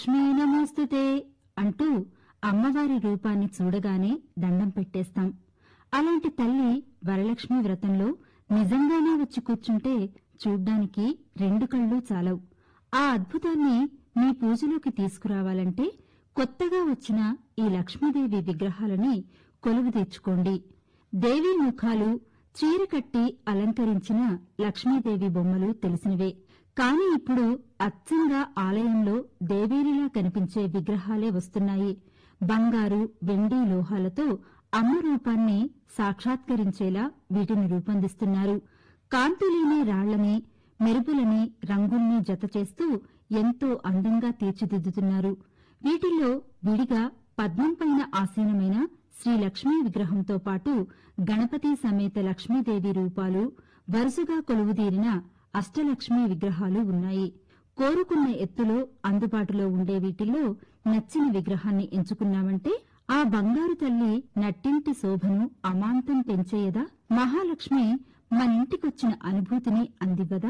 లక్ష్మీ నమోస్తుతే అంటూ అమ్మవారి రూపాన్ని చూడగానే దండం పెట్టేస్తాం అలాంటి తల్లి వరలక్ష్మి వ్రతంలో నిజంగానే వచ్చి కూర్చుంటే చూడ్డానికి రెండు కళ్ళు చాలవు ఆ అద్భుతాన్ని మీ పూజలోకి తీసుకురావాలంటే కొత్తగా వచ్చిన ఈ లక్ష్మీదేవి విగ్రహాలని కొలువు తెచ్చుకోండి దేవీ ముఖాలు చీర కట్టి అలంకరించిన లక్ష్మీదేవి బొమ్మలు తెలిసినవే కాని ఇప్పుడు అచ్చంగా ఆలయంలో దేవేరిలా కనిపించే విగ్రహాలే వస్తున్నాయి బంగారు వెండి లోహాలతో అమ్మ రూపాన్ని సాక్షాత్కరించేలా వీటిని రూపొందిస్తున్నారు కాంతులేని రాళ్లని మెరుపులని రంగుల్ని జతచేస్తూ ఎంతో అందంగా తీర్చిదిద్దుతున్నారు వీటిల్లో విడిగా పద్మం పైన ఆసీనమైన శ్రీ లక్ష్మీ విగ్రహంతో పాటు గణపతి సమేత లక్ష్మీదేవి రూపాలు వరుసగా కొలువుదీరిన అష్టలక్ష్మీ విగ్రహాలు ఉన్నాయి కోరుకున్న ఎత్తులో అందుబాటులో ఉండే వీటిల్లో నచ్చిన విగ్రహాన్ని ఎంచుకున్నామంటే ఆ బంగారు తల్లి నట్టింటి శోభను అమాంతం పెంచేయదా మహాలక్ష్మి మనింటికొచ్చిన అనుభూతిని అందివ్వదా